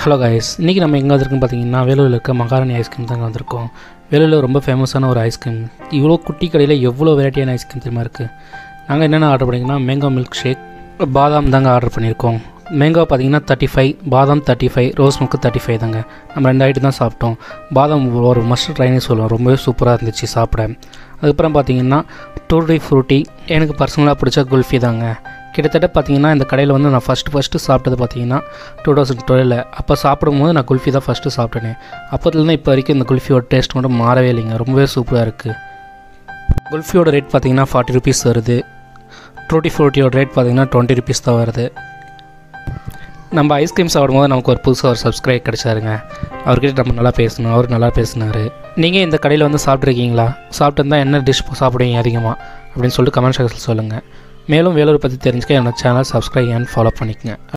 hello guys இன்றைக்கி நம்ம எங்கே வந்திருக்கோம் பார்த்தீங்கன்னா வேலூரில் இருக்க மகாராணி ஐஸ்கிரீம் தாங்க வந்திருக்கோம் வேலூரில் ரொம்ப ஃபேமஸான ஒரு ஐஸ்கிரீம் இவ்வளோ குட்டி கடையில் எவ்வளோ வெரைட்டியான ஐஸ்கிரீம் தெரியுமா இருக்குது நாங்கள் என்னென்ன ஆர்டர் பண்ணிங்கன்னா மேங்கோ மில்க் ஷேக் பாதாம் தாங்க ஆர்டர் பண்ணியிருக்கோம் மேங்கோ பார்த்தீங்கன்னா தேர்ட்டி ஃபைவ் பாதாம் thirty five rose milk thirty five தாங்க நம்ம ரெண்டு ஐட்டம் தான் சாப்பிட்டோம் பாதாம் ஒரு மஸ்ட் ட்ரைனே சொல்லுவோம் ரொம்பவே சூப்பராக இருந்துச்சு சாப்பிட அதுக்கப்புறம் பார்த்தீங்கன்னா டூட்டி ஃப்ரூட்டி எனக்கு பர்சனலாக பிடிச்ச குல்ஃபி தாங்க கிட்டத்தட்ட பார்த்தீங்கன்னா இந்த கடையில் வந்து நான் ஃபஸ்ட்டு ஃபஸ்ட்டு சாப்பிட்டது பார்த்தீங்கன்னா டூ தௌசண்ட் டுவெலில் அப்போ சாப்பிடும்போது நான் குல்ஃபி தான் ஃபஸ்ட்டு சாப்பிட்டேனே அப்போதுலேருந்து இப்போ வரைக்கும் இந்த குல்ஃபியோட டேஸ்ட் மட்டும் மாறவே இல்லைங்க ரொம்பவே சூப்பராக இருக்குது குல்ஃபியோட ரேட் பார்த்தீங்கன்னா ஃபார்ட்டி ருபீஸ் வருது ட்ரூட்டி ஃப்ரூட்டியோட ரேட் பார்த்தீங்கன்னா டுவெண்ட்டி ருபீஸ் தான் வருது நம்ம ஐஸ்கிரீம் சாப்பிடும்போது நமக்கு ஒரு புதுசாக ஒரு சப்ஸ்கிரைப் கிடச்சாருங்க அவர்கிட்ட நம்ம நல்லா பேசணும் அவர் நல்லா பேசினார் நீங்கள் இந்த கடையில் வந்து சாப்பிட்ருக்கீங்களா சாப்பிட்டு என்ன டிஷ் சாப்பிடுவீங்க அதிகமாக அப்படின்னு சொல்லிட்டு கமெண்ட் செக்ஷனில் சொல்லுங்கள் மேலும் வேலூர் பற்றி தெரிஞ்சுக்க என்னோட சேனல் சப்ஸ்கிரைப் அண்ட் ஃபாலோ பண்ணிக்கங்க